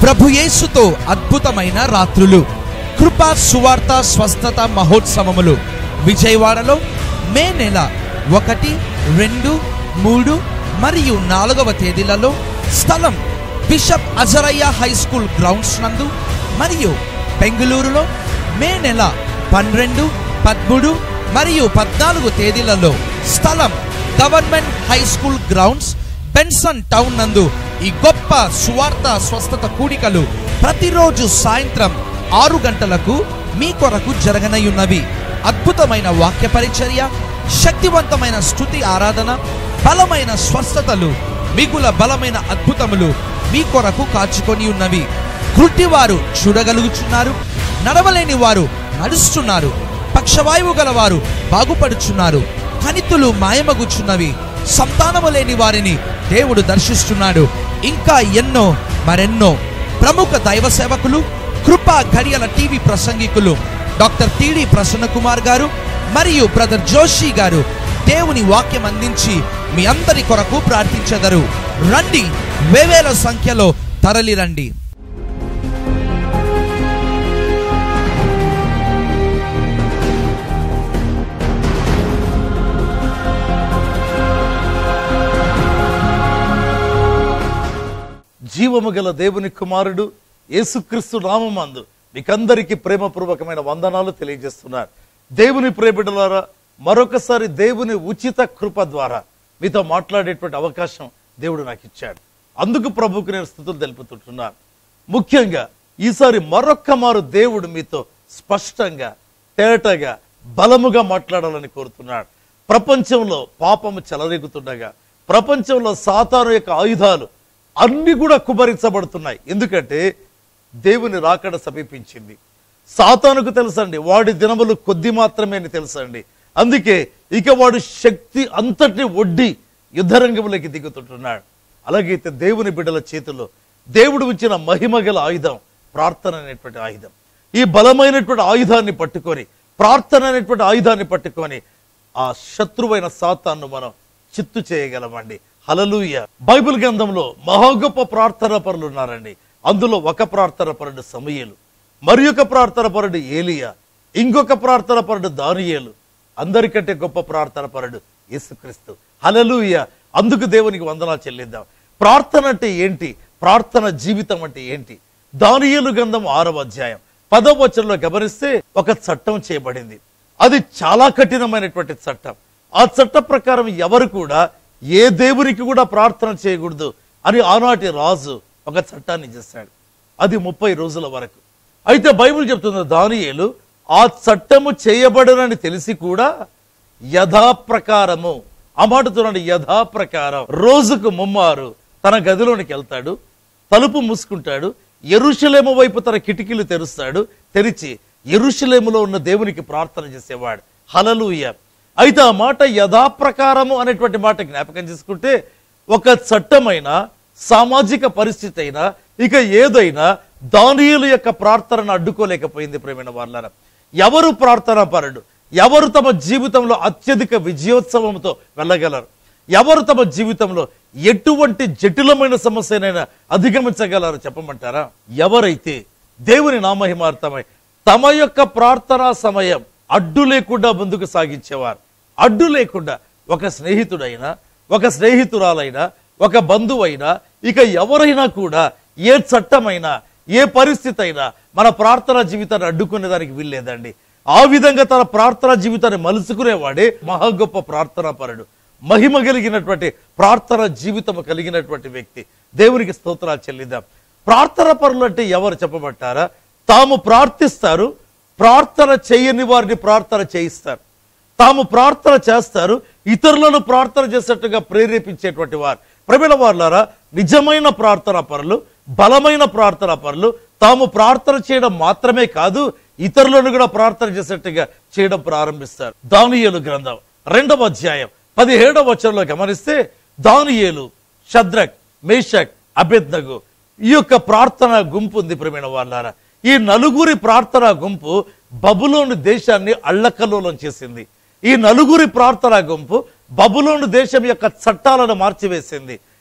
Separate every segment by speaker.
Speaker 1: ప్రభు యేసుతో అద్భుతమైన రాత్రులు కృపా సువార్త స్వస్థత మహోత్సవములు విజయవాడలో మే నెల ఒకటి రెండు మూడు మరియు నాలుగవ తేదీలలో స్థలం bishop Azariah high school grounds నందు మరియు బెంగళూరులో మే నెల పన్నెండు పదమూడు మరియు పద్నాలుగు తేదీలలో స్థలం government high school grounds Benson town నందు ఈ గొప్ప సువార్త స్వస్థత కూడికలు ప్రతిరోజు సాయంత్రం ఆరు గంటలకు మీ కొరకు జరగనయున్నవి అద్భుతమైన వాక్య పరిచర్య శక్తివంతమైన స్థుతి ఆరాధన బలమైన స్వస్థతలు మిగుల బలమైన అద్భుతములు మీ కొరకు కాచుకొని ఉన్నవి గుడ్డివారు చూడగలుగుచున్నారు నడవలేని వారు నడుస్తున్నారు పక్షవాయువు గలవారు బాగుపడుచున్నారు కనితులు మాయమగుచున్నవి సంతానము లేని వారిని దేవుడు దర్శిస్తున్నాడు ఇంకా ఎన్నో మరెన్నో ప్రముఖ దైవ సేవకులు కృపా ఘడియల టీవీ ప్రసంగికులు డాక్టర్ టిడి ప్రసన్న కుమార్ గారు మరియు బ్రదర్ జోషి గారు దేవుని వాక్యం అందించి మీ అందరి కొరకు ప్రార్థించెదరు రండి వేవేల సంఖ్యలో తరలి రండి
Speaker 2: జీవము గల దేవుని కుమారుడు యేసుక్రీస్తు నామందు మీకందరికీ ప్రేమపూర్వకమైన వందనాలు తెలియజేస్తున్నారు దేవుని ప్రేమిడులారా మరొకసారి దేవుని ఉచిత కృప ద్వారా మీతో మాట్లాడేటువంటి అవకాశం దేవుడు నాకు ఇచ్చాడు అందుకు ప్రభుకు నేను స్థుతులు తెలుపుతుంటున్నాను ముఖ్యంగా ఈసారి మరొక్క మారు దేవుడు మీతో స్పష్టంగా తేటగా బలముగా మాట్లాడాలని కోరుతున్నాడు ప్రపంచంలో పాపము చెలరేగుతుండగా ప్రపంచంలో సాతాను యొక్క ఆయుధాలు అన్ని కూడా కుమరించబడుతున్నాయి ఎందుకంటే దేవుని రాకడ సమీపించింది సాతానుకు తెలుసండి వాడి దినములు కొద్ది మాత్రమే అని తెలుసండి అందుకే ఇక వాడు శక్తి అంతటి ఒడ్డి యుద్ధరంగంలోకి దిగుతుంటున్నాడు అలాగైతే దేవుని బిడ్డల చేతిలో దేవుడు ఇచ్చిన మహిమగల ఆయుధం ప్రార్థన అనేటువంటి ఆయుధం ఈ బలమైనటువంటి ఆయుధాన్ని పట్టుకొని ప్రార్థన అనేటువంటి ఆయుధాన్ని పట్టుకొని ఆ శత్రువైన సాతాన్ని మనం చిత్తు చేయగలమండి హలలుయ బైబిల్ గ్రంథంలో మహా గొప్ప ప్రార్థన పరులు ఉన్నారండి అందులో ఒక ప్రార్థన పరుడు సమయలు మరి ఒక ప్రార్థన పరుడు ఏలియా ఇంకొక ప్రార్థన పరుడు దానియేలు అందరికంటే గొప్ప ప్రార్థన పరుడు యేసుక్రీస్తు హలలుయ అందుకు దేవునికి వందనాలు చెల్లిద్దాం ప్రార్థన అంటే ఏంటి ప్రార్థన జీవితం అంటే ఏంటి దానియేలు గ్రంథం ఆరవ అధ్యాయం పదవ వచనంలో గమనిస్తే ఒక చట్టం చేయబడింది అది చాలా కఠినమైనటువంటి చట్టం ఆ చట్ట ప్రకారం ఎవరు కూడా ఏ దేవునికి కూడా ప్రార్థన చేయకూడదు అని ఆనాటి రాజు ఒక చట్టాన్ని చేశాడు అది ముప్పై రోజుల వరకు అయితే బైబిల్ చెప్తున్న దానియేలు ఆ చట్టము చేయబడనని తెలిసి కూడా యథాప్రకారము ఆ మాట చూడండి యథాప్రకారం రోజుకు ముమ్మారు తన గదిలోనికి వెళ్తాడు తలుపు మూసుకుంటాడు ఎరుషలేము వైపు తన కిటికీలు తెరుస్తాడు తెరిచి ఎరుషలేములో ఉన్న దేవునికి ప్రార్థన చేసేవాడు హలలుయ అయితే ఆ మాట యథాప్రకారము అనేటువంటి మాట జ్ఞాపకం చేసుకుంటే ఒక చట్టమైన సామాజిక పరిస్థితి అయినా ఇక ఏదైనా దానియుల యొక్క ప్రార్థనను అడ్డుకోలేకపోయింది ప్రేమైన వాళ్ళ ఎవరు ప్రార్థన పరుడు ఎవరు తమ జీవితంలో అత్యధిక విజయోత్సవంతో వెళ్ళగలరు ఎవరు తమ జీవితంలో ఎటువంటి జటిలమైన సమస్యనైనా అధిగమించగలరు చెప్పమంటారా ఎవరైతే దేవుని నామహిమార్థమై తమ యొక్క ప్రార్థనా సమయం అడ్డు లేకుండా ముందుకు సాగించేవారు అడ్డు లేకుండా ఒక స్నేహితుడైనా ఒక స్నేహితురాలైనా ఒక బంధువైనా ఇక ఎవరైనా కూడా ఏ చట్టమైనా ఏ పరిస్థితి అయినా మన ప్రార్థనా జీవితాన్ని అడ్డుకునే దానికి వీల్లేదండి ఆ విధంగా తన ప్రార్థనా జీవితాన్ని మలుచుకునేవాడే మహా గొప్ప ప్రార్థనా పరుడు మహిమ కలిగినటువంటి ప్రార్థన జీవితం కలిగినటువంటి వ్యక్తి దేవునికి స్తోత్రాలు చెల్లిద్దాం ప్రార్థన పరులు అంటే ఎవరు చెప్పబట్టారా తాము ప్రార్థిస్తారు ప్రార్థన చేయని వారిని ప్రార్థన చేయిస్తారు తాము ప్రార్థన చేస్తారు ఇతరులను ప్రార్థన చేసేట్టుగా ప్రేరేపించేటువంటి వారు ప్రబిల వారులారా నిజమైన ప్రార్థన పరులు బలమైన ప్రార్థన పరులు తాము ప్రార్థన చేయడం మాత్రమే కాదు ఇతరులను కూడా ప్రార్థన చేసేట్టుగా చేయడం ప్రారంభిస్తారు దానియేలు గ్రంథం రెండవ అధ్యాయం పదిహేడవ వచనంలో గమనిస్తే దానియేలు షద్రక్ మేషక్ అభెద్నగు ఈ యొక్క ప్రార్థన గుంపు ఉంది ప్రేమైన వాళ్ళారా ఈ నలుగురి ప్రార్థన గుంపు బబులోను దేశాన్ని అల్లకల్లోలం చేసింది ఈ నలుగురి ప్రార్థన గుంపు బబులోను దేశం యొక్క చట్టాలను మార్చివేసింది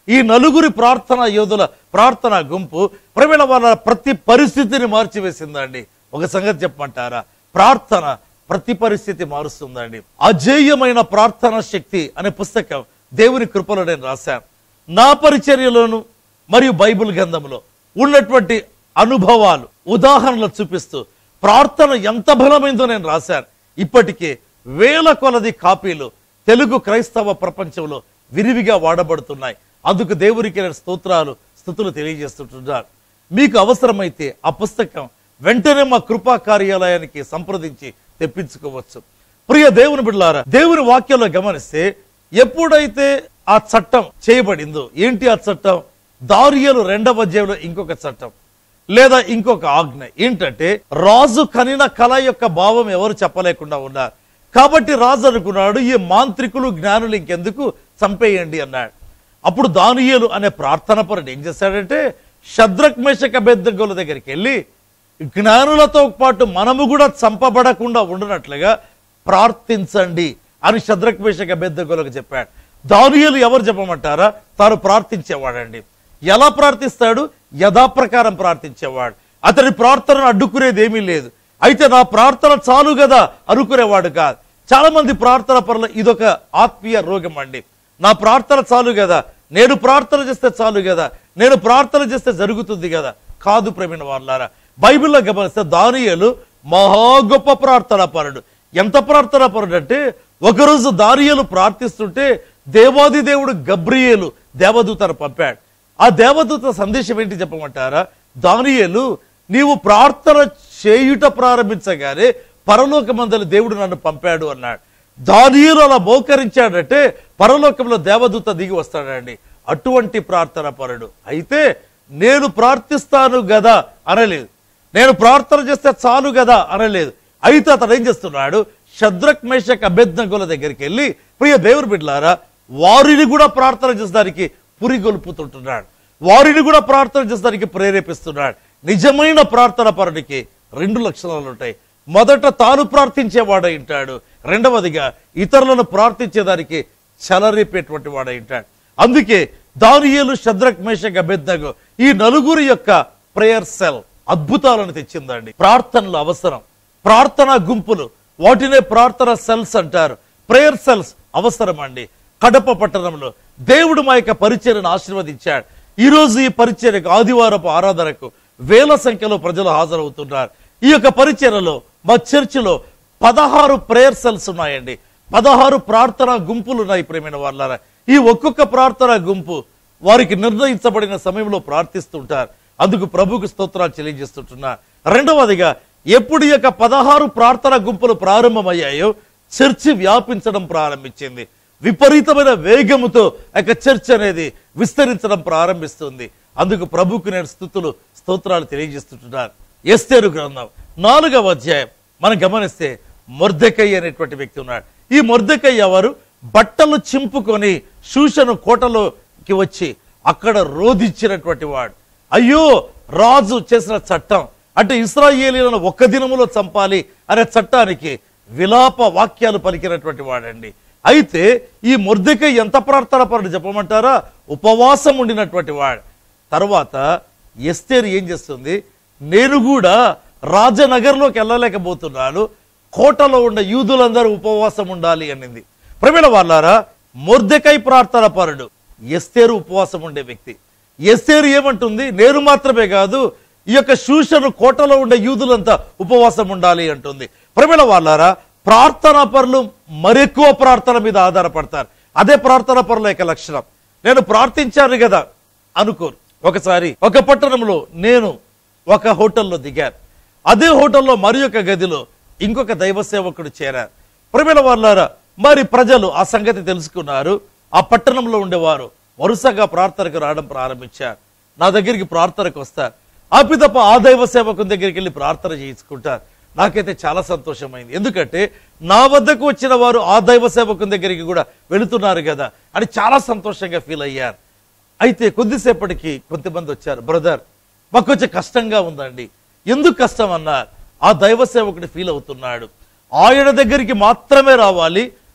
Speaker 2: ఈ నలుగురి ప్రార్థన యోధుల ప్రార్థన గుంపు ప్రవీణ వాళ్ళ ప్రతి పరిస్థితిని మార్చివేసిందండి ఒక సంగతి చెప్పమంటారా ప్రార్థన ప్రతి పరిస్థితి మారుస్తుందండి అజేయమైన ప్రార్థన శక్తి అనే పుస్తకం దేవుని కృపలో నేను రాశాను నా పరిచర్యలోను మరియు బైబిల్ గ్రంథంలో ఉన్నటువంటి అనుభవాలు ఉదాహరణలు చూపిస్తూ ప్రార్థన ఎంత బలమైందో నేను రాశాను ఇప్పటికే వేల కొలది కాపీలు తెలుగు క్రైస్తవ ప్రపంచంలో విరివిగా వాడబడుతున్నాయి అందుకు దేవునికి నేను స్తోత్రాలు స్థుతులు తెలియజేస్తుంటున్నాను మీకు అవసరమైతే ఆ పుస్తకం వెంటనే మా కృపా కార్యాలయానికి సంప్రదించి తెప్పించుకోవచ్చు ప్రియ దేవుని బిడ్డలారా దేవుని వాక్యంలో గమనిస్తే ఎప్పుడైతే ఆ చట్టం చేయబడిందో ఏంటి ఆ చట్టం దారియలు రెండవ అధ్యాయంలో ఇంకొక చట్టం లేదా ఇంకొక ఆజ్ఞ ఏంటంటే రాజు కనిన కళ యొక్క భావం ఎవరు చెప్పలేకుండా ఉన్నారు కాబట్టి రాజు అనుకున్నాడు ఈ మాంత్రికులు జ్ఞానులు ఇంకెందుకు చంపేయండి అన్నాడు అప్పుడు దానియేలు అనే ప్రార్థన పరుడు ఏం చేశాడంటే శద్రక్ మేషక బెద్దగోల దగ్గరికి వెళ్ళి జ్ఞానులతో పాటు మనము కూడా చంపబడకుండా ఉండనట్లుగా ప్రార్థించండి అని శద్రక్ మేషక బెద్దగోలకు చెప్పాడు దానియేలు ఎవరు చెప్పమంటారా తాను ప్రార్థించేవాడండి ఎలా ప్రార్థిస్తాడు యథాప్రకారం ప్రార్థించేవాడు అతని ప్రార్థనను అడ్డుకునేది ఏమీ లేదు అయితే నా ప్రార్థన చాలు కదా అనుకునేవాడు కాదు చాలా మంది ప్రార్థన పరుల ఇదొక ఆత్మీయ రోగం అండి నా ప్రార్థన చాలు కదా నేను ప్రార్థన చేస్తే చాలు కదా నేను ప్రార్థన చేస్తే జరుగుతుంది కదా కాదు ప్రవీణ వాళ్ళారా బైబిల్లో గమనిస్తే దానియేలు మహా గొప్ప ప్రార్థన పరుడు ఎంత ప్రార్థన పరుడు అంటే ఒకరోజు దానియేలు ప్రార్థిస్తుంటే దేవాది దేవుడు గబ్రియేలు దేవదూతను పంపాడు ఆ దేవదూత సందేశం ఏంటి చెప్పమంటారా దానియేలు నీవు ప్రార్థన చేయుట ప్రారంభించగానే పరలోకమందలి దేవుడు నన్ను పంపాడు అన్నాడు దానియేలు అలా మోకరించాడంటే పరలోకంలో దేవదూత దిగి వస్తాడండి అటువంటి ప్రార్థన పరుడు అయితే నేను ప్రార్థిస్తాను గదా అనలేదు నేను ప్రార్థన చేస్తే చాలు కదా అనలేదు అయితే అతడు ఏం చేస్తున్నాడు శద్రక్ మేషక్ అభ్యర్థకుల దగ్గరికి వెళ్ళి ప్రియ దేవుని బిడ్డలారా వారిని కూడా ప్రార్థన చేసడానికి పురిగొల్పుతుంటున్నాడు వారిని కూడా ప్రార్థన చేసడానికి ప్రేరేపిస్తున్నాడు నిజమైన ప్రార్థన పరుడికి రెండు లక్షణాలు ఉంటాయి మొదట తాను ప్రార్థించేవాడై ఉంటాడు రెండవదిగా ఇతరులను ప్రార్థించేదానికి చలరేపేటువంటి వాడై ఉంటాడు అందుకే దానియేలు శద్రక్ మేషక్ అభ్యర్థకు ఈ నలుగురి యొక్క ప్రేయర్ సెల్ అద్భుతాలను తెచ్చిందండి ప్రార్థనలు అవసరం ప్రార్థనా గుంపులు వాటినే ప్రార్థన సెల్స్ అంటారు ప్రేయర్ సెల్స్ అవసరం అండి కడప పట్టణంలో దేవుడు మా యొక్క పరిచర్యను ఆశీర్వదించాడు ఈ రోజు ఈ పరిచర్యకు ఆదివారపు ఆరాధనకు వేల సంఖ్యలో ప్రజలు హాజరవుతున్నారు ఈ యొక్క పరిచర్యలో మా చర్చిలో పదహారు ప్రేయర్ సెల్స్ ఉన్నాయండి పదహారు ప్రార్థనా గుంపులు ఉన్నాయి ప్రేమైన వాళ్ళారా ఈ ఒక్కొక్క ప్రార్థనా గుంపు వారికి నిర్ణయించబడిన సమయంలో ప్రార్థిస్తుంటారు అందుకు ప్రభుకు స్తోత్రాలు తెలియజేస్తుంటున్నారు రెండవదిగా ఎప్పుడు ఈ యొక్క పదహారు ప్రార్థనా గుంపులు ప్రారంభమయ్యాయో చర్చి వ్యాపించడం ప్రారంభించింది విపరీతమైన వేగముతో ఆ యొక్క చర్చ్ అనేది విస్తరించడం ప్రారంభిస్తుంది అందుకు ప్రభుకు నేను స్థుతులు స్తోత్రాలు తెలియజేస్తుంటున్నారు ఎస్తేరు గ్రంథం నాలుగవ అధ్యాయం మనం గమనిస్తే మొర్దెకయ్య అనేటువంటి వ్యక్తి ఉన్నాడు ఈ మొర్దెకయ్య ఎవరు బట్టలు చింపుకొని శూషను కోటలోకి వచ్చి అక్కడ రోధించినటువంటి వాడు అయ్యో రాజు చేసిన చట్టం అంటే ఇస్రాయేలీలను ఒక్క దినములో చంపాలి అనే చట్టానికి విలాప వాక్యాలు పలికినటువంటి వాడండి అయితే ఈ మొర్దెక ఎంత ప్రార్థన పరుడు చెప్పమంటారా ఉపవాసం ఉండినటువంటి వాడు తర్వాత ఎస్తేరు ఏం చేస్తుంది నేను కూడా రాజనగర్లోకి వెళ్ళలేకపోతున్నాను కోటలో ఉన్న యూదులందరూ ఉపవాసం ఉండాలి అనింది ప్రమిళ వాళ్ళారా మొర్దెకై ప్రార్థన పరుడు ఎస్తేరు ఉపవాసం ఉండే వ్యక్తి ఎస్తేరు ఏమంటుంది నేను మాత్రమే కాదు ఈ యొక్క శూషను కోటలో ఉండే యూదులంతా ఉపవాసం ఉండాలి అంటుంది ప్రమిళ వాళ్ళారా ప్రార్థనా పరులు మరెక్కువ ప్రార్థన మీద ఆధారపడతారు అదే ప్రార్థనా పరుల యొక్క లక్షణం నేను ప్రార్థించాను కదా అనుకోరు ఒకసారి ఒక పట్టణంలో నేను ఒక హోటల్లో దిగాను అదే హోటల్లో మరి ఒక గదిలో ఇంకొక దైవ సేవకుడు చేరారు ప్రమిళ వాళ్ళారా మరి ప్రజలు ఆ సంగతి తెలుసుకున్నారు ఆ పట్టణంలో ఉండేవారు వరుసగా ప్రార్థనకు రావడం ప్రారంభించారు నా దగ్గరికి ప్రార్థనకు వస్తారు ఆపితప్ప ఆ దైవ సేవకుని దగ్గరికి వెళ్ళి ప్రార్థన చేయించుకుంటారు నాకైతే చాలా సంతోషమైంది ఎందుకంటే నా వద్దకు వచ్చిన వారు ఆ దైవ సేవకుని దగ్గరికి కూడా వెళుతున్నారు కదా అని చాలా సంతోషంగా ఫీల్ అయ్యారు అయితే కొద్దిసేపటికి కొంతమంది వచ్చారు బ్రదర్ మాకు కొంచెం కష్టంగా ఉందండి ఎందుకు కష్టం అన్నారు ఆ దైవ సేవకుడు ఫీల్ అవుతున్నాడు ఆయన దగ్గరికి మాత్రమే రావాలి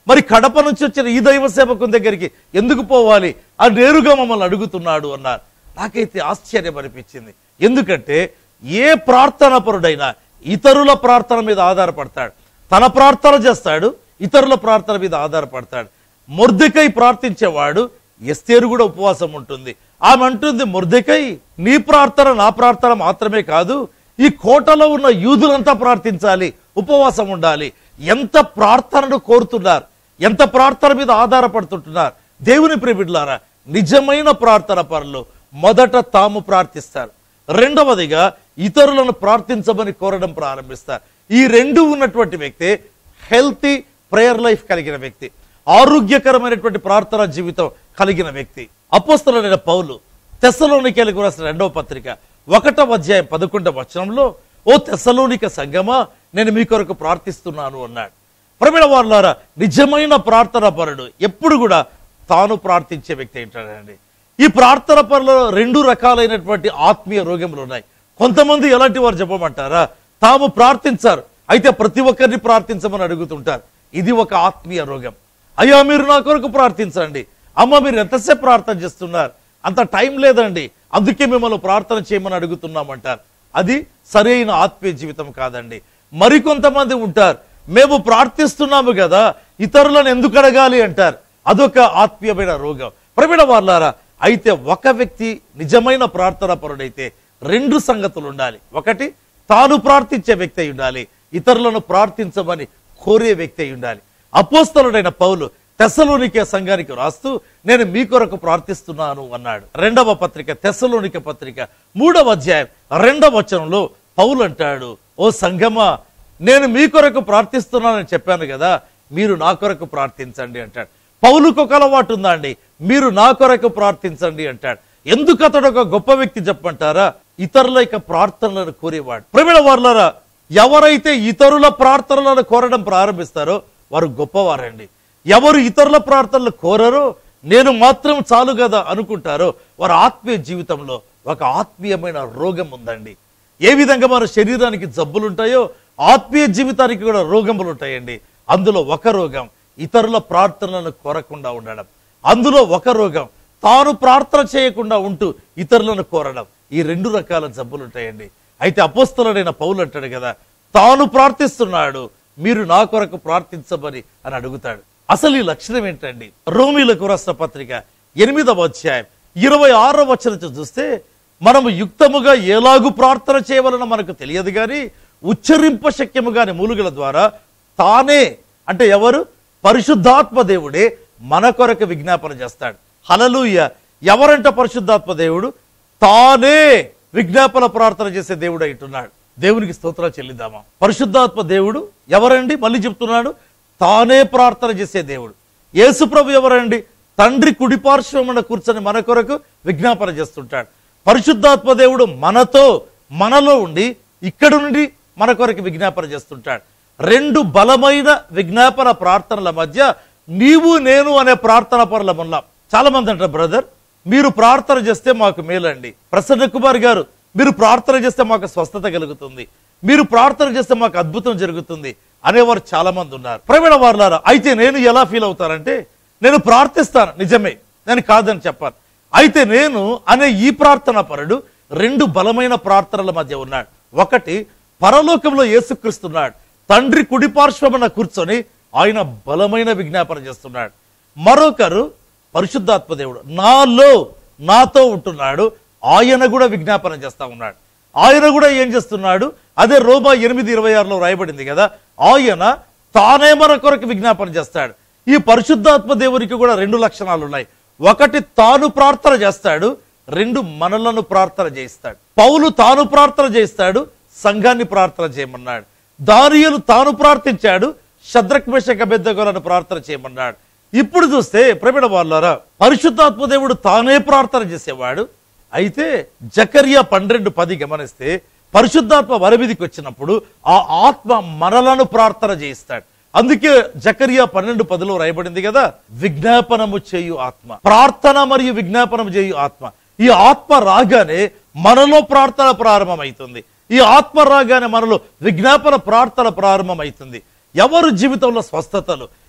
Speaker 2: మరి కడప నుంచి వచ్చిన ఈ దైవ సేవకుని దగ్గరికి ఎందుకు పోవాలి ఆ నేరుగా మమ్మల్ని అడుగుతున్నాడు అన్నారు నాకైతే ఆశ్చర్యం అనిపించింది ఎందుకంటే ఏ ప్రార్థన పరుడైనా ఇతరుల ప్రార్థన మీద ఆధారపడతాడు తన ప్రార్థన చేస్తాడు ఇతరుల ప్రార్థన మీద ఆధారపడతాడు మొర్దెకై ప్రార్థించేవాడు ఎస్తేరు కూడా ఉపవాసం ఉంటుంది ఆమె అంటుంది మొర్దెకై నీ ప్రార్థన నా ప్రార్థన మాత్రమే కాదు ఈ కోటలో ఉన్న యూదులంతా ప్రార్థించాలి ఉపవాసం ఉండాలి ఎంత ప్రార్థనను కోరుతున్నారు ఎంత ప్రార్థన మీద ఆధారపడుతుంటున్నారు దేవుని ప్రిబిడ్లారా నిజమైన ప్రార్థన పనులు మొదట తాము ప్రార్థిస్తారు రెండవదిగా ఇతరులను ప్రార్థించమని కోరడం ప్రారంభిస్తారు ఈ రెండు ఉన్నటువంటి వ్యక్తి హెల్తీ ప్రేయర్ లైఫ్ కలిగిన వ్యక్తి ఆరోగ్యకరమైనటువంటి ప్రార్థన జీవితం కలిగిన వ్యక్తి అపోస్తలైన పౌలు తెస్సలోనికేలకు రాసిన రెండవ పత్రిక ఒకటవ అధ్యాయం పదకొండవ వచనంలో ఓ తెస్సలోనిక సంగమా నేను మీ కొరకు ప్రార్థిస్తున్నాను అన్నాడు ప్రమిడ వాళ్ళారా నిజమైన ప్రార్థన పరుడు ఎప్పుడు కూడా తాను ప్రార్థించే వ్యక్తి ఏంటాడండి ఈ ప్రార్థన పనులలో రెండు రకాలైనటువంటి ఆత్మీయ రోగములు ఉన్నాయి కొంతమంది ఎలాంటి వారు చెప్పమంటారా తాము ప్రార్థించారు అయితే ప్రతి ఒక్కరిని ప్రార్థించమని అడుగుతుంటారు ఇది ఒక ఆత్మీయ రోగం అయ్యా మీరు నా కొరకు ప్రార్థించండి అమ్మ మీరు ఎంతసేపు ప్రార్థన చేస్తున్నారు అంత టైం లేదండి అందుకే మిమ్మల్ని ప్రార్థన చేయమని అడుగుతున్నామంటారు అది సరైన ఆత్మీయ జీవితం కాదండి మరికొంతమంది ఉంటారు మేము ప్రార్థిస్తున్నాము కదా ఇతరులను ఎందుకు అడగాలి అంటారు అదొక ఆత్మీయమైన రోగం ప్రవీణ వాళ్ళారా అయితే ఒక వ్యక్తి నిజమైన ప్రార్థన పరుడైతే రెండు సంగతులు ఉండాలి ఒకటి తాను ప్రార్థించే వ్యక్తి అయి ఉండాలి ఇతరులను ప్రార్థించమని కోరే వ్యక్తి అయి ఉండాలి అపోస్తలుడైన పౌలు తెస్సలోనికే సంఘానికి రాస్తూ నేను మీ కొరకు ప్రార్థిస్తున్నాను అన్నాడు రెండవ పత్రిక తెస్సలోనిక పత్రిక మూడవ అధ్యాయం రెండవ వచనంలో పౌలు అంటాడు ఓ సంఘమా నేను మీ కొరకు ప్రార్థిస్తున్నానని చెప్పాను కదా మీరు నా కొరకు ప్రార్థించండి అంటాడు పౌలుకు ఒక అలవాటు ఉందా అండి మీరు నా కొరకు ప్రార్థించండి అంటాడు ఎందుకు అతడు ఒక గొప్ప వ్యక్తి చెప్పంటారా ఇతరుల యొక్క ప్రార్థనలను కోరేవాడు ప్రవీణ వర్లరా ఎవరైతే ఇతరుల ప్రార్థనలను కోరడం ప్రారంభిస్తారో వారు గొప్పవారండి ఎవరు ఇతరుల ప్రార్థనలు కోరరో నేను మాత్రం చాలు కదా అనుకుంటారో వారి ఆత్మీయ జీవితంలో ఒక ఆత్మీయమైన రోగం ఉందండి ఏ విధంగా మన శరీరానికి జబ్బులు ఉంటాయో ఆత్మీయ జీవితానికి కూడా రోగములు ఉంటాయండి అందులో ఒక రోగం ఇతరుల ప్రార్థనలను కోరకుండా ఉండడం అందులో ఒక రోగం తాను ప్రార్థన చేయకుండా ఉంటూ ఇతరులను కోరడం ఈ రెండు రకాల జబ్బులు ఉంటాయండి అయితే అపోస్తలుడైన పౌలు అంటాడు కదా తాను ప్రార్థిస్తున్నాడు మీరు నా కొరకు ప్రార్థించమని అని అడుగుతాడు అసలు ఈ లక్షణం ఏంటండి రోమిలకు రాష్ట్ర పత్రిక ఎనిమిదవ అధ్యాయం ఇరవై ఆరో వచనం చూస్తే మనము యుక్తముగా ఎలాగు ప్రార్థన చేయవలన మనకు తెలియదు కానీ ఉచ్చరింప శక్యము కాని మూలుగల ద్వారా తానే అంటే ఎవరు పరిశుద్ధాత్మ దేవుడే మన కొరకు విజ్ఞాపన చేస్తాడు హలలుయ ఎవరంట పరిశుద్ధాత్మ దేవుడు తానే విజ్ఞాపన ప్రార్థన చేసే దేవుడు అంటున్నాడు దేవునికి స్తోత్రాలు చెల్లిద్దామా పరిశుద్ధాత్మ దేవుడు ఎవరండి మళ్ళీ చెప్తున్నాడు తానే ప్రార్థన చేసే దేవుడు యేసుప్రభు ఎవరండి తండ్రి కుడిపార్శ్వమున కూర్చొని మన కొరకు విజ్ఞాపన చేస్తుంటాడు పరిశుద్ధాత్మ దేవుడు మనతో మనలో ఉండి ఇక్కడ నుండి మన కొరకు విజ్ఞాపన చేస్తుంటాడు రెండు బలమైన విజ్ఞాపన ప్రార్థనల మధ్య నీవు నేను అనే ప్రార్థన పరుల ఉన్నాం చాలా మంది అంటారు బ్రదర్ మీరు ప్రార్థన చేస్తే మాకు మేలండి ప్రసన్న కుమార్ గారు మీరు ప్రార్థన చేస్తే మాకు స్వస్థత కలుగుతుంది మీరు ప్రార్థన చేస్తే మాకు అద్భుతం జరుగుతుంది అనేవారు చాలా మంది ఉన్నారు ప్రవీణ వారులారా అయితే నేను ఎలా ఫీల్ అవుతానంటే నేను ప్రార్థిస్తాను నిజమే నేను కాదని చెప్పాను అయితే నేను అనే ఈ ప్రార్థన పరుడు రెండు బలమైన ప్రార్థనల మధ్య ఉన్నాడు ఒకటి పరలోకంలో యేసుక్రీస్తున్నాడు తండ్రి కుడిపార్శ్వమున కూర్చొని ఆయన బలమైన విజ్ఞాపన చేస్తున్నాడు మరొకరు పరిశుద్ధాత్మ దేవుడు నాలో నాతో ఉంటున్నాడు ఆయన కూడా విజ్ఞాపన చేస్తా ఉన్నాడు ఆయన కూడా ఏం చేస్తున్నాడు అదే రోమా ఎనిమిది ఇరవై ఆరులో రాయబడింది కదా ఆయన తానే మన కొరకు విజ్ఞాపన చేస్తాడు ఈ పరిశుద్ధాత్మ దేవునికి కూడా రెండు లక్షణాలు ఉన్నాయి ఒకటి తాను ప్రార్థన చేస్తాడు రెండు మనలను ప్రార్థన చేయిస్తాడు పౌలు తాను ప్రార్థన చేయిస్తాడు సంఘాన్ని ప్రార్థన చేయమన్నాడు దానియలు తాను ప్రార్థించాడు శద్రక్మేషక బెద్దగోలను ప్రార్థన చేయమన్నాడు ఇప్పుడు చూస్తే ప్రవీణ వాళ్ళారా పరిశుద్ధాత్మ దేవుడు తానే ప్రార్థన చేసేవాడు అయితే జకర్యా పన్నెండు పది గమనిస్తే పరిశుద్ధాత్మ వరవిధికి వచ్చినప్పుడు ఆ ఆత్మ మనలను ప్రార్థన చేయిస్తాడు అందుకే జకరియా పన్నెండు పదిలో రాయబడింది కదా విజ్ఞాపనము చేయు ఆత్మ ప్రార్థన మరియు విజ్ఞాపనము చేయు ఆత్మ ఈ ఆత్మ రాగానే మనలో ప్రార్థన ప్రారంభమవుతుంది ఈ ఆత్మ రాగానే మనలో విజ్ఞాపన ప్రార్థన ప్రారంభమవుతుంది ఎవరు జీవితంలో స్వస్థతలు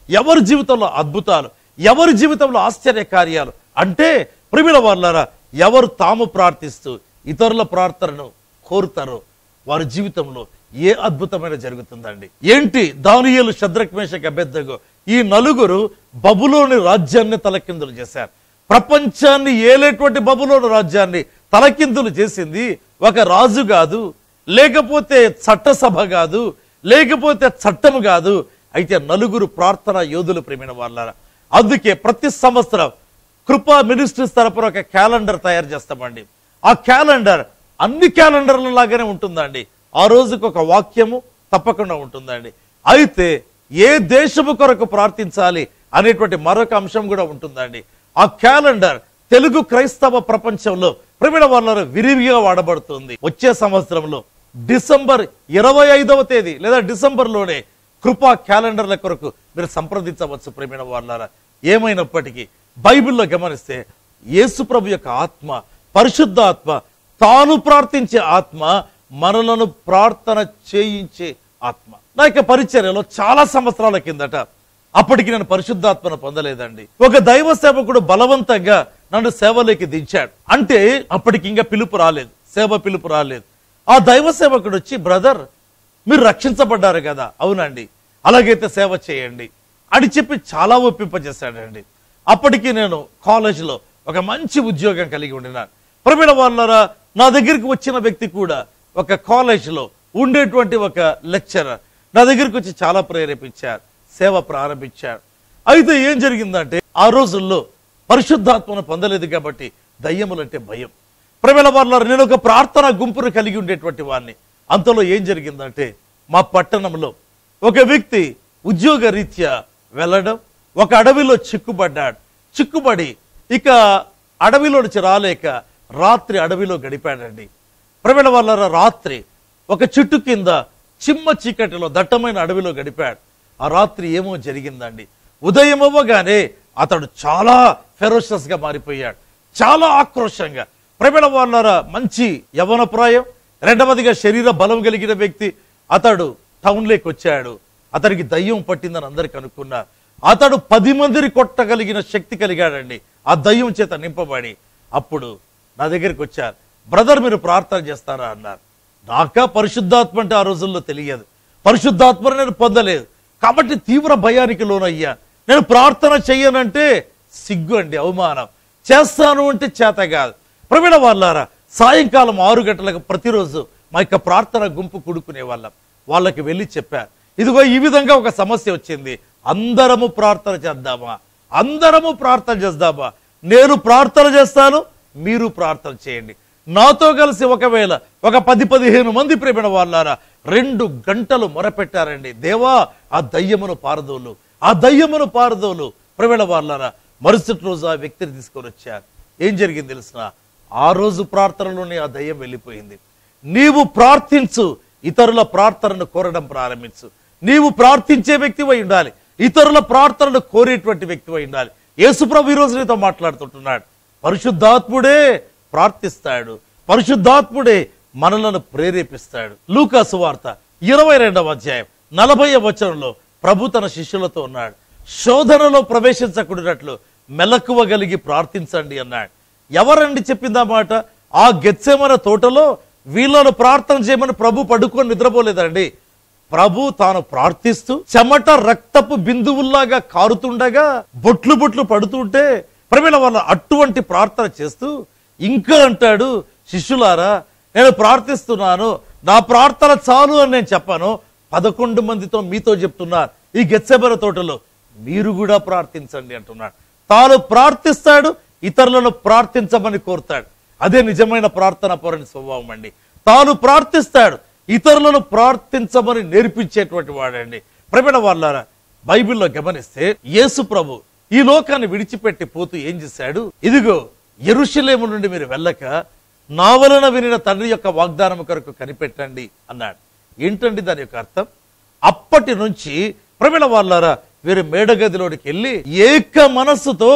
Speaker 2: ఎవరి జీవితంలో అద్భుతాలు ఎవరి జీవితంలో ఆశ్చర్య కార్యాలు అంటే ప్రిమిల వాళ్ళారా ఎవరు తాము ప్రార్థిస్తూ ఇతరుల ప్రార్థనను కోరుతారో వారి జీవితంలో ఏ అద్భుతమైన జరుగుతుందండి ఏంటి దానియేలు శద్రక్మేషక అభ్యర్థగో ఈ నలుగురు బబులోని రాజ్యాన్ని తలకిందులు చేశారు ప్రపంచాన్ని ఏలేటువంటి బబులోని రాజ్యాన్ని తలకిందులు చేసింది ఒక రాజు కాదు లేకపోతే చట్టసభ కాదు లేకపోతే చట్టము కాదు అయితే నలుగురు ప్రార్థన యోధులు ప్రేమిన వాళ్ళ అందుకే ప్రతి సంవత్సరం కృపా మినిస్ట్రీస్ తరపున ఒక క్యాలెండర్ తయారు చేస్తామండి ఆ క్యాలెండర్ అన్ని క్యాలెండర్ల లాగానే ఉంటుందండి ఆ రోజుకు ఒక వాక్యము తప్పకుండా ఉంటుందండి అయితే ఏ దేశము కొరకు ప్రార్థించాలి అనేటువంటి మరొక అంశం కూడా ఉంటుందండి ఆ క్యాలెండర్ తెలుగు క్రైస్తవ ప్రపంచంలో ప్రవీణ వాళ్ళ విరివిగా వాడబడుతుంది వచ్చే సంవత్సరంలో డిసెంబర్ ఇరవై ఐదవ తేదీ లేదా డిసెంబర్లోనే కృపా క్యాలెండర్ల కొరకు మీరు సంప్రదించవచ్చు ప్రేమిన వాళ్ళారా ఏమైనప్పటికీ బైబిల్లో గమనిస్తే యేసు ప్రభు యొక్క ఆత్మ పరిశుద్ధ ఆత్మ తాను ప్రార్థించే ఆత్మ మనలను ప్రార్థన చేయించే ఆత్మ నా యొక్క పరిచర్యలో చాలా సంవత్సరాల కిందట అప్పటికి నేను పరిశుద్ధాత్మను పొందలేదండి ఒక దైవ సేవకుడు బలవంతంగా నన్ను సేవలోకి దించాడు అంటే అప్పటికి ఇంకా పిలుపు రాలేదు సేవ పిలుపు రాలేదు ఆ దైవ సేవకుడు వచ్చి బ్రదర్ మీరు రక్షించబడ్డారు కదా అవునండి అలాగైతే సేవ చేయండి అని చెప్పి చాలా ఒప్పింపజేశాడండి అప్పటికి నేను కాలేజీలో ఒక మంచి ఉద్యోగం కలిగి ఉండినాను ప్రవీణ వాళ్ళరా నా దగ్గరికి వచ్చిన వ్యక్తి కూడా ఒక కాలేజీలో ఉండేటువంటి ఒక లెక్చరర్ నా దగ్గరికి వచ్చి చాలా ప్రేరేపించారు సేవ ప్రారంభించారు అయితే ఏం జరిగిందంటే ఆ రోజుల్లో పరిశుద్ధాత్మను పొందలేదు కాబట్టి దయ్యములంటే భయం ప్రవేళ వాళ్ళ నేను ఒక ప్రార్థన గుంపును కలిగి ఉండేటువంటి వాడిని అంతలో ఏం జరిగిందంటే మా పట్టణంలో ఒక వ్యక్తి ఉద్యోగ రీత్యా వెళ్ళడం ఒక అడవిలో చిక్కుబడ్డాడు చిక్కుబడి ఇక అడవిలో నుంచి రాలేక రాత్రి అడవిలో గడిపాడండి ప్రవేళ వాళ్ళ రాత్రి ఒక చెట్టు కింద చిమ్మ చీకటిలో దట్టమైన అడవిలో గడిపాడు ఆ రాత్రి ఏమో జరిగిందండి ఉదయం అవ్వగానే అతడు చాలా ఫెరోషస్ గా మారిపోయాడు చాలా ఆక్రోషంగా ప్రబల వాళ్ళ మంచి యవన ప్రాయం రెండవదిగా శరీర బలం కలిగిన వ్యక్తి అతడు టౌన్లోకి వచ్చాడు అతనికి దయ్యం పట్టిందని అందరికి అనుకున్నారు అతడు పది మందిని కొట్టగలిగిన శక్తి కలిగాడండి ఆ దయ్యం చేత నింపబడి అప్పుడు నా దగ్గరికి వచ్చారు బ్రదర్ మీరు ప్రార్థన చేస్తారా అన్నారు నాకా పరిశుద్ధాత్మ అంటే ఆ రోజుల్లో తెలియదు పరిశుద్ధాత్మను నేను పొందలేదు కాబట్టి తీవ్ర భయానికి లోనయ్యా నేను ప్రార్థన చెయ్యనంటే సిగ్గు అండి అవమానం చేస్తాను అంటే చేత కాదు ప్రవీణ వాళ్ళారా సాయంకాలం ఆరు గంటలకు ప్రతిరోజు మా యొక్క ప్రార్థన గుంపు కూడుకునే వాళ్ళం వాళ్ళకి వెళ్ళి చెప్పారు ఇదిగో ఈ విధంగా ఒక సమస్య వచ్చింది అందరము ప్రార్థన చేద్దామా అందరము ప్రార్థన చేద్దామా నేను ప్రార్థన చేస్తాను మీరు ప్రార్థన చేయండి నాతో కలిసి ఒకవేళ ఒక పది పదిహేను మంది ప్రేమిన వాళ్ళారా రెండు గంటలు మొరపెట్టారండి దేవా ఆ దయ్యమును పారదోలు ఆ దయ్యమును పారదోలు ప్రవీణ వాళ్ళారా మరుసటి రోజు ఆ వ్యక్తిని తీసుకొని వచ్చారు ఏం జరిగింది తెలిసిన ఆ రోజు ప్రార్థనలోనే ఆ దయ్యం వెళ్ళిపోయింది నీవు ప్రార్థించు ఇతరుల ప్రార్థనను కోరడం ప్రారంభించు నీవు ప్రార్థించే వ్యక్తివై ఉండాలి ఇతరుల ప్రార్థనను కోరేటువంటి వ్యక్తివై ఉండాలి యేసుప్రభు ఈ రోజు నీతో మాట్లాడుతుంటున్నాడు పరిశుద్ధాత్ముడే ప్రార్థిస్తాడు పరిశుద్ధాత్ముడే మనలను ప్రేరేపిస్తాడు లూకా సువార్త ఇరవై రెండవ అధ్యాయం నలభై వచనంలో ప్రభు తన శిష్యులతో ఉన్నాడు శోధనలో ప్రవేశించకూడినట్లు మెలకువ కలిగి ప్రార్థించండి అన్నాడు ఎవరండి చెప్పిందా మాట ఆ గెచ్చెమన తోటలో వీళ్ళను ప్రార్థన చేయమని ప్రభు పడుకొని నిద్రపోలేదండి ప్రభు తాను ప్రార్థిస్తూ చెమట రక్తపు బిందువుల్లాగా కారుతుండగా బొట్లు బొట్లు పడుతుంటే ప్రవీణ వాళ్ళ అటువంటి ప్రార్థన చేస్తూ ఇంకా అంటాడు శిష్యులారా నేను ప్రార్థిస్తున్నాను నా ప్రార్థన చాలు అని నేను చెప్పాను పదకొండు మందితో మీతో చెప్తున్నాను ఈ గెచ్చెబర తోటలో మీరు కూడా ప్రార్థించండి అంటున్నాడు తాను ప్రార్థిస్తాడు ఇతరులను ప్రార్థించమని కోరుతాడు అదే నిజమైన ప్రార్థన పరుని స్వభావం అండి తాను ప్రార్థిస్తాడు ఇతరులను ప్రార్థించమని నేర్పించేటువంటి వాడండి ప్రవీణ వాళ్ళారా బైబిల్లో గమనిస్తే యేసు ప్రభు ఈ లోకాన్ని విడిచిపెట్టి పోతూ ఏం చేశాడు ఇదిగో ఎరుషలేము నుండి మీరు వెళ్ళక నా వలన వినిన తండ్రి యొక్క వాగ్దానం కొరకు కనిపెట్టండి అన్నాడు ఏంటండి దాని యొక్క అర్థం అప్పటి నుంచి ప్రవీణ వాళ్ళారా వీరు మేడగదిలోనికి వెళ్ళి ఏక మనస్సుతో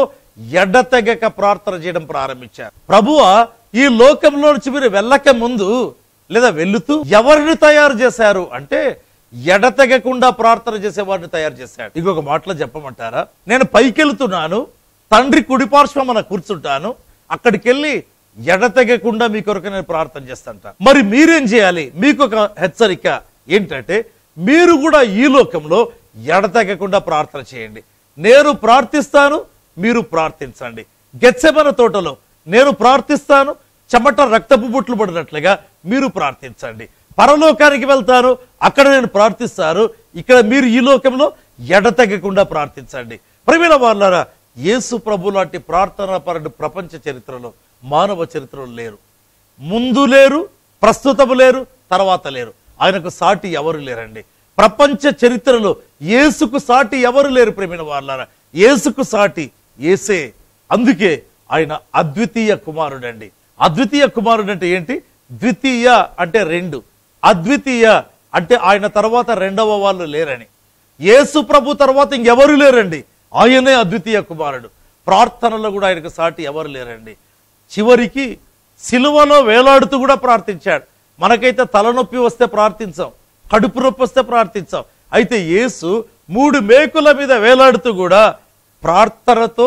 Speaker 2: ఎడతెగక ప్రార్థన చేయడం ప్రారంభించారు ప్రభువా ఈ లోకంలో నుంచి మీరు వెళ్ళక ముందు లేదా వెళుతూ ఎవరిని తయారు చేశారు అంటే ఎడతెగకుండా ప్రార్థన చేసే వారిని తయారు చేశాడు ఇంకొక మాటలో చెప్పమంటారా నేను పైకెళ్తున్నాను తండ్రి కుడిపార్శ్వమన కూర్చుంటాను అక్కడికి వెళ్ళి ఎడతెగకుండా మీ కొరకు నేను ప్రార్థన చేస్తాంట మరి మీరేం చేయాలి మీకు ఒక హెచ్చరిక ఏంటంటే మీరు కూడా ఈ లోకంలో ఎడతెగకుండా ప్రార్థన చేయండి నేను ప్రార్థిస్తాను మీరు ప్రార్థించండి గెచ్చెమన తోటలో నేను ప్రార్థిస్తాను చెమట రక్తపు బుట్లు పడినట్లుగా మీరు ప్రార్థించండి పరలోకానికి వెళ్తాను అక్కడ నేను ప్రార్థిస్తాను ఇక్కడ మీరు ఈ లోకంలో ఎడతెగకుండా ప్రార్థించండి ప్రవీణ వాళ్ళారా యేసు ప్రభు లాంటి ప్రార్థన పరుడు ప్రపంచ చరిత్రలో మానవ చరిత్రలో లేరు ముందు లేరు ప్రస్తుతము లేరు తర్వాత లేరు ఆయనకు సాటి ఎవరు లేరండి ప్రపంచ చరిత్రలో యేసుకు సాటి ఎవరు లేరు ప్రేమిన వాళ్ళారా యేసుకు సాటి ఏసే అందుకే ఆయన అద్వితీయ కుమారుడండి అద్వితీయ కుమారుడు అంటే ఏంటి ద్వితీయ అంటే రెండు అద్వితీయ అంటే ఆయన తర్వాత రెండవ వాళ్ళు లేరని యేసు ప్రభు తర్వాత ఇంకెవరు లేరండి ఆయనే అద్వితీయ కుమారుడు ప్రార్థనలో కూడా ఆయనకు సాటి ఎవరు లేరండి చివరికి సిలువలో వేలాడుతూ కూడా ప్రార్థించాడు మనకైతే తలనొప్పి వస్తే ప్రార్థించాం కడుపు నొప్పి వస్తే ప్రార్థించాం అయితే యేసు మూడు మేకుల మీద వేలాడుతూ కూడా ప్రార్థనతో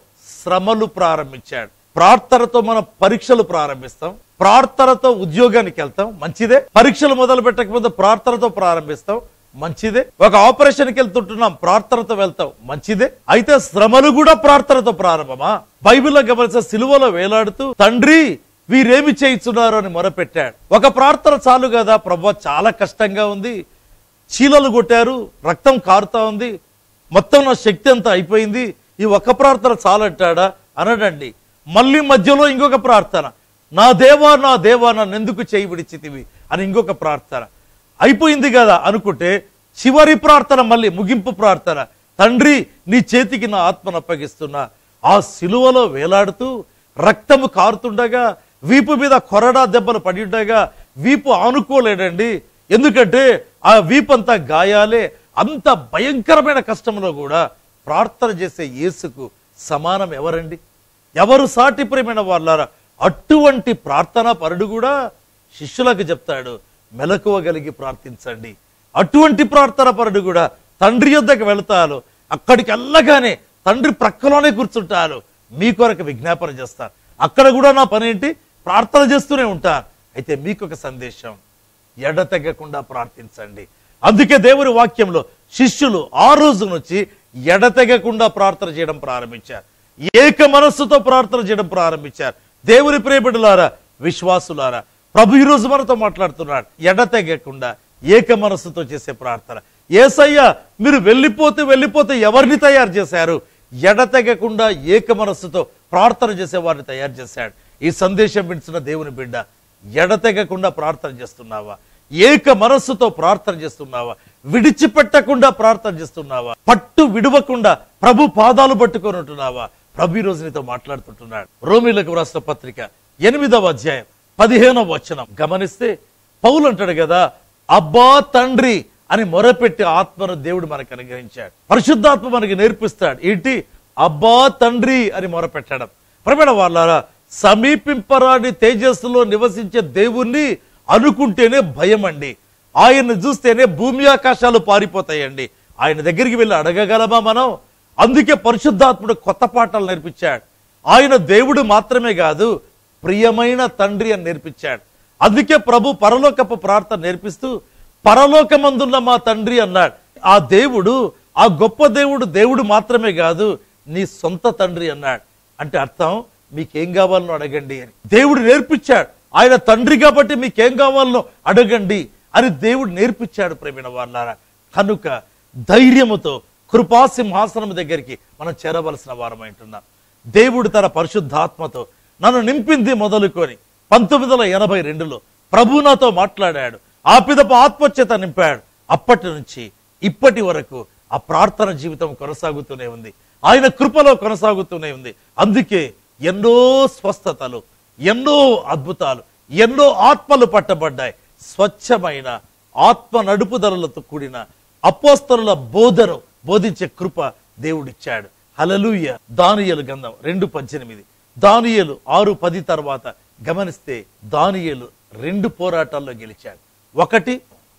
Speaker 2: శ్రమలు ప్రారంభించాడు ప్రార్థనతో మనం పరీక్షలు ప్రారంభిస్తాం ప్రార్థనతో ఉద్యోగానికి వెళ్తాం మంచిదే పరీక్షలు మొదలు పెట్టక ముందు ప్రార్థనతో ప్రారంభిస్తాం మంచిదే ఒక ఆపరేషన్కి వెళ్తుంటున్నాం ప్రార్థనతో వెళ్తాం మంచిదే అయితే శ్రమలు కూడా ప్రార్థనతో ప్రారంభమా బైబిల్లో గమనించిన సిలువలో వేలాడుతూ తండ్రి వీరేమి చేయిస్తున్నారు అని మొరపెట్టాడు ఒక ప్రార్థన చాలు కదా ప్రభు చాలా కష్టంగా ఉంది చీలలు కొట్టారు రక్తం కారుతా ఉంది మొత్తం నా శక్తి అంతా అయిపోయింది ఈ ఒక్క ప్రార్థన చాలంటాడా అనడండి మళ్ళీ మధ్యలో ఇంకొక ప్రార్థన నా దేవా నా దేవా నన్ను ఎందుకు చేయి విడిచితివి అని ఇంకొక ప్రార్థన అయిపోయింది కదా అనుకుంటే చివరి ప్రార్థన మళ్ళీ ముగింపు ప్రార్థన తండ్రి నీ చేతికి నా ఆత్మను అప్పగిస్తున్నా ఆ సిలువలో వేలాడుతూ రక్తము కారుతుండగా వీపు మీద కొరడా దెబ్బలు పడి ఉండగా వీపు ఆనుకోలేడండి ఎందుకంటే ఆ వీపంతా గాయాలే అంత భయంకరమైన కష్టంలో కూడా ప్రార్థన చేసే యేసుకు సమానం ఎవరండి ఎవరు సాటి ప్రేమైన వాళ్ళారా అటువంటి ప్రార్థన పరుడు కూడా శిష్యులకు చెప్తాడు మెలకువగలిగి ప్రార్థించండి అటువంటి ప్రార్థన పరుడు కూడా తండ్రి యొద్దకు వెళతాను అక్కడికి వెళ్ళగానే తండ్రి ప్రక్కలోనే కూర్చుంటాను మీ కొరకు విజ్ఞాపన చేస్తాను అక్కడ కూడా నా పని ఏంటి ప్రార్థన చేస్తూనే ఉంటాను అయితే మీకు ఒక సందేశం ఎడతెగకుండా ప్రార్థించండి అందుకే దేవుని వాక్యంలో శిష్యులు ఆ రోజు నుంచి ఎడతెగకుండా ప్రార్థన చేయడం ప్రారంభించారు ఏక మనస్సుతో ప్రార్థన చేయడం ప్రారంభించారు దేవుని ప్రేమిడులారా విశ్వాసులారా ప్రభు ఈ రోజు మనతో మాట్లాడుతున్నాడు ఎడతెగకుండా ఏక మనస్సుతో చేసే ప్రార్థన ఏసయ్య మీరు వెళ్ళిపోతే వెళ్ళిపోతే ఎవరిని తయారు చేశారు ఎడతెగకుండా ఏక మనస్సుతో ప్రార్థన చేసే వారిని తయారు చేశాడు ఈ సందేశం వింటున్న దేవుని బిడ్డ ఎడతెగకుండా ప్రార్థన చేస్తున్నావా ఏక మనస్సుతో ప్రార్థన చేస్తున్నావా విడిచిపెట్టకుండా ప్రార్థన చేస్తున్నావా పట్టు విడవకుండా ప్రభు పాదాలు పట్టుకొని ఉంటున్నావా ప్రభు ఈ రోజు నీతో మాట్లాడుతుంటున్నాడు రోమిలకు రాష్ట్ర పత్రిక ఎనిమిదవ అధ్యాయం పదిహేనవ వచనం గమనిస్తే పౌలు అంటాడు కదా అబ్బా తండ్రి అని మొరపెట్టి ఆత్మను దేవుడు మనకు అనుగ్రహించాడు పరిశుద్ధాత్మ మనకి నేర్పిస్తాడు ఏంటి అబ్బా తండ్రి అని మొరపెట్టడం ప్రమేణ వాళ్ళారా సమీపింపరాని తేజస్సులో నివసించే దేవుణ్ణి అనుకుంటేనే భయం అండి ఆయన్ని చూస్తేనే భూమి ఆకాశాలు పారిపోతాయండి ఆయన దగ్గరికి వెళ్ళి అడగగలమా మనం అందుకే పరిశుద్ధాత్ముడు కొత్త పాఠాలు నేర్పించాడు ఆయన దేవుడు మాత్రమే కాదు ప్రియమైన తండ్రి అని నేర్పించాడు అందుకే ప్రభు పరలోకపు ప్రార్థన నేర్పిస్తూ పరలోకమందున్న మా తండ్రి అన్నాడు ఆ దేవుడు ఆ గొప్ప దేవుడు దేవుడు మాత్రమే కాదు నీ సొంత తండ్రి అన్నాడు అంటే అర్థం మీకేం కావాలనో అడగండి అని దేవుడు నేర్పించాడు ఆయన తండ్రి కాబట్టి మీకేం కావాలనో అడగండి అని దేవుడు నేర్పించాడు ప్రేమిన వాళ్ళారా కనుక ధైర్యముతో కృపాసింహాసనం దగ్గరికి మనం చేరవలసిన వారమైంటున్నాం దేవుడు తన పరిశుద్ధాత్మతో నన్ను నింపింది మొదలుకొని పంతొమ్మిది వందల ఎనభై రెండులో ప్రభు నాతో మాట్లాడాడు ఆ పిదప ఆత్మచేత నింపాడు అప్పటి నుంచి ఇప్పటి వరకు ఆ ప్రార్థన జీవితం కొనసాగుతూనే ఉంది ఆయన కృపలో కొనసాగుతూనే ఉంది అందుకే ఎన్నో స్వస్థతలు ఎన్నో అద్భుతాలు ఎన్నో ఆత్మలు పట్టబడ్డాయి స్వచ్ఛమైన ఆత్మ నడుపుదలలతో కూడిన అపోస్తరుల బోధను బోధించే కృప దేవుడిచ్చాడు హలలుయ దానియలు గంధం రెండు పద్దెనిమిది దానియేలు ఆరు పది తర్వాత గమనిస్తే దానియేలు రెండు పోరాటాల్లో గెలిచాడు ఒకటి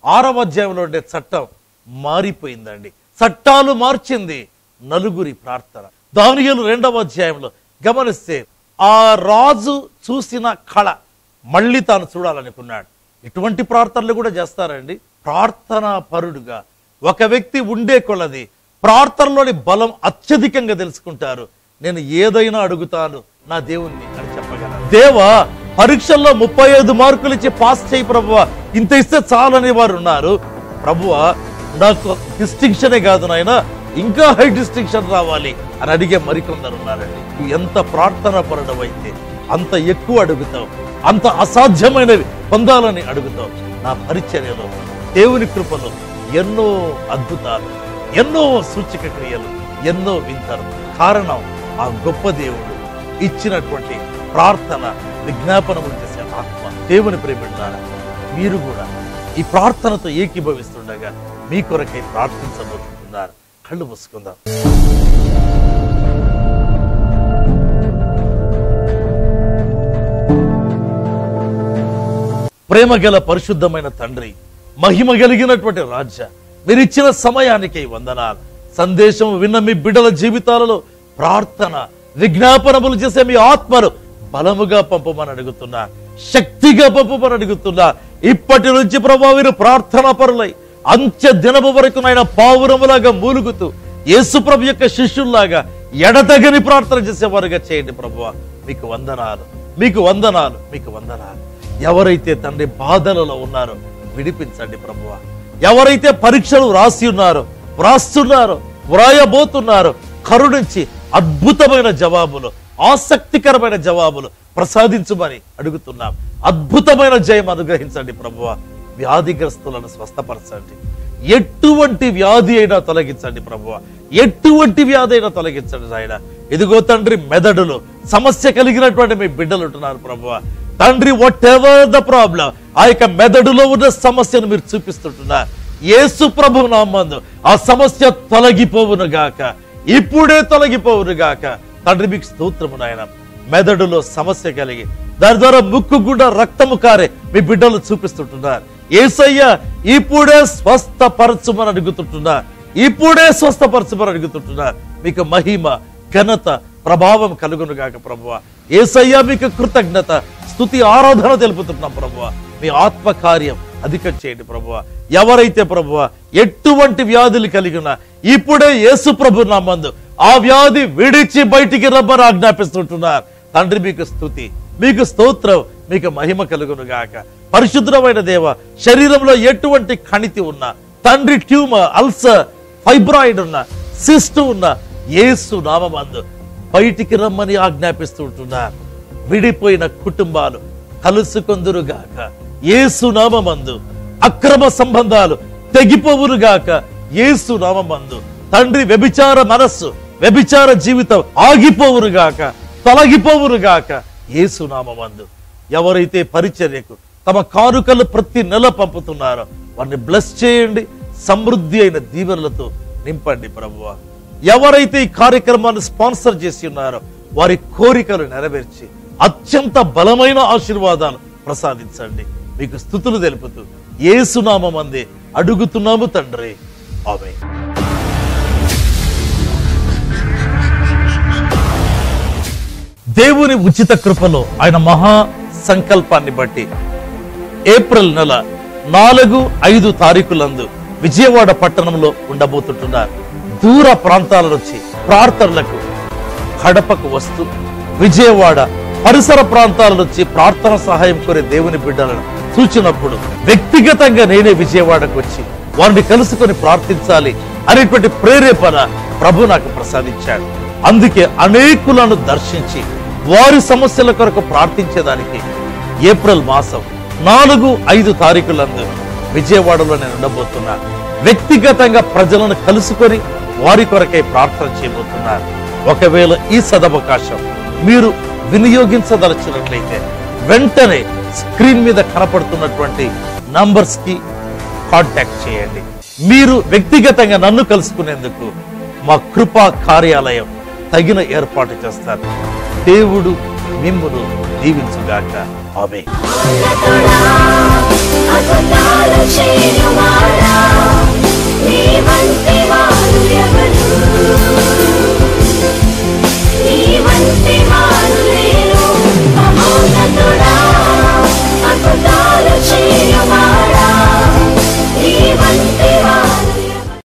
Speaker 2: ఆరవ అధ్యాయంలో ఉండే చట్టం మారిపోయిందండి చట్టాలు మార్చింది నలుగురి ప్రార్థన దానియలు రెండవ అధ్యాయంలో గమనిస్తే ఆ రాజు చూసిన కళ మళ్ళీ తాను చూడాలనుకున్నాడు ఇటువంటి ప్రార్థనలు కూడా చేస్తారండి ప్రార్థనా పరుడుగా ఒక వ్యక్తి ఉండే కొలది ప్రార్థనలోని బలం అత్యధికంగా తెలుసుకుంటారు నేను ఏదైనా అడుగుతాను నా దేవుణ్ణి అని చెప్పగలను దేవా పరీక్షల్లో ముప్పై ఐదు మార్కులు ఇచ్చి పాస్ చేయి ప్రభువ ఇంత ఇస్తే చాలని వారు ఉన్నారు ప్రభువ నాకు డిస్టింక్షనే కాదు నాయన ఇంకా హై డిస్టింక్షన్ రావాలి అని అడిగే మరికొందరు ఉన్నారండి నువ్వు ఎంత ప్రార్థన పరుడవైతే అంత ఎక్కువ అడుగుతావు అంత అసాధ్యమైనవి పొందాలని అడుగుతావు నా పరిచర్యలో దేవుని కృపలో ఎన్నో అద్భుతాలు ఎన్నో సూచక క్రియలు ఎన్నో వింతలు కారణం ఆ గొప్ప దేవుడు ఇచ్చినటువంటి ప్రార్థన విజ్ఞాపనములు చేసే ఆత్మ దేవుని ప్రేమిడున్నారా మీరు కూడా ఈ ప్రార్థనతో ఏకీభవిస్తుండగా మీ కొరకై ప్రార్థించబోతున్నారు కళ్ళు మూసుకుందాం ప్రేమ గల పరిశుద్ధమైన తండ్రి మహిమ కలిగినటువంటి రాజ్య మీరిచ్చిన సమయానికి వందనాలు సందేశం విన్న మీ బిడ్డల జీవితాలలో ప్రార్థన విజ్ఞాపనములు చేసే మీ ఆత్మను బలముగా పంపమని అడుగుతున్నా శక్తిగా పంపమని అడుగుతున్నా ఇప్పటి నుంచి ప్రభావ మీరు ప్రార్థనా పరులై అంత్య దినము వరకు నాయన పావురములాగా మూలుగుతూ యేసుప్రభు యొక్క శిష్యుల్లాగా ఎడతగని ప్రార్థన చేసేవారుగా చేయండి ప్రభువ మీకు వందనాలు మీకు వందనాలు మీకు వందనాలు ఎవరైతే తండ్రి బాధలలో ఉన్నారో విడిపించండి ప్రభువ ఎవరైతే పరీక్షలు వ్రాసి ఉన్నారో వ్రాస్తున్నారో వ్రాయబోతున్నారో కరుణించి అద్భుతమైన జవాబులు ఆసక్తికరమైన జవాబులు ప్రసాదించమని అడుగుతున్నాం అద్భుతమైన జయం అనుగ్రహించండి ప్రభువ వ్యాధిగ్రస్తులను స్వస్థపరచండి ఎటువంటి వ్యాధి అయినా తొలగించండి ప్రభువ ఎటువంటి వ్యాధి అయినా తొలగించండి నాయన ఇదిగో తండ్రి మెదడులో సమస్య కలిగినటువంటి మీ బిడ్డలు ఉంటున్నారు ప్రభువ తండ్రి వాట్ ఎవర్ ద ప్రాబ్లం ఆ యొక్క మెదడులో ఉన్న సమస్యను మీరు చూపిస్తుంటున్నారు యేసు ప్రభు నామందు ఆ సమస్య తొలగిపోవును గాక ఇప్పుడే తొలగిపోవును గాక తండ్రి మీకు స్తోత్రము నాయన మెదడులో సమస్య కలిగి దాని ద్వారా ముక్కు గుండా రక్తము కారే మీ బిడ్డలు చూపిస్తుంటున్నారు ఏసయ్య ఇప్పుడే స్వస్థపరచుమని అడుగుతుంటున్నారు ఇప్పుడే స్వస్థపరచుమని అడుగుతుంటున్నారు మీకు మహిమ ఘనత ప్రభావం కలుగును గాక ప్రభువ ఏసయ్య మీకు కృతజ్ఞత స్తుతి ఆరాధన తెలుపుతున్నాం ప్రభువ మీ ఆత్మ కార్యం అధికం చేయండి ప్రభువ ఎవరైతే ప్రభువ ఎటువంటి వ్యాధులు కలిగిన ఇప్పుడే యేసు ప్రభు నామందు ఆ వ్యాధి విడిచి బయటికి రబ్బని ఆజ్ఞాపిస్తుంటున్నారు తండ్రి మీకు స్తుతి మీకు స్తోత్రం మీకు మహిమ కలుగును గాక పరిశుద్ధమైన దేవ శరీరంలో ఎటువంటి కణితి ఉన్నా తండ్రి ట్యూమర్ అల్సర్ ఫైబ్రాయిడ్ ఉన్న సిస్ట్ ఉన్న యేసు నామందు బయటికి రమ్మని ఆజ్ఞాపిస్తూ ఉంటున్నారు విడిపోయిన కుటుంబాలు కలుసుకొందురుగాక యేసు నామందు అక్రమ సంబంధాలు తెగిపోవురుగాక యేసు నామందు తండ్రి వ్యభిచార మనస్సు వ్యభిచార జీవితం ఆగిపోవురుగాక తొలగిపోవురుగాక యేసు నామందు ఎవరైతే పరిచర్యకు తమ కానుకలు ప్రతి నెల పంపుతున్నారో వారిని బ్లెస్ చేయండి సమృద్ధి అయిన దీవెనలతో నింపండి ప్రభువ ఎవరైతే ఈ కార్యక్రమాన్ని స్పాన్సర్ చేసి ఉన్నారో వారి కోరికలు నెరవేర్చి అత్యంత బలమైన ఆశీర్వాదాలు ప్రసాదించండి మీకు స్థుతులు తెలుపుతూ ఏసునామం అందే అడుగుతున్నాము తండ్రి ఆమె దేవుని ఉచిత కృపలో ఆయన మహా సంకల్పాన్ని బట్టి ఏప్రిల్ నెల నాలుగు ఐదు తారీఖులందు విజయవాడ పట్టణంలో ఉండబోతుంటున్నారు దూర ప్రాంతాల నుంచి ప్రార్థనలకు కడపకు వస్తూ విజయవాడ పరిసర ప్రాంతాల నుంచి ప్రార్థన సహాయం కోరే దేవుని బిడ్డలను చూచినప్పుడు వ్యక్తిగతంగా నేనే విజయవాడకు వచ్చి వారిని కలుసుకొని ప్రార్థించాలి అనేటువంటి ప్రేరేపణ ప్రభు నాకు ప్రసాదించాడు అందుకే అనేకులను దర్శించి వారి సమస్యల కొరకు ప్రార్థించేదానికి ఏప్రిల్ మాసం నాలుగు ఐదు తారీఖులందు విజయవాడలో నేను ఉండబోతున్నా వ్యక్తిగతంగా ప్రజలను కలుసుకొని వారి కొరకై ప్రార్థన చేయబోతున్నారు ఒకవేళ ఈ సదవకాశం మీరు వినియోగించదలచినట్లయితే వెంటనే స్క్రీన్ మీద కనపడుతున్నటువంటి నంబర్స్ కి కాంటాక్ట్ చేయండి మీరు వ్యక్తిగతంగా నన్ను కలుసుకునేందుకు మా కృపా కార్యాలయం తగిన ఏర్పాటు చేస్తారు దేవుడు మిమ్మును దీవించుగాక ఆమె
Speaker 3: ఉన్నతుడా అద్భుతాలు చేయువాడా నీ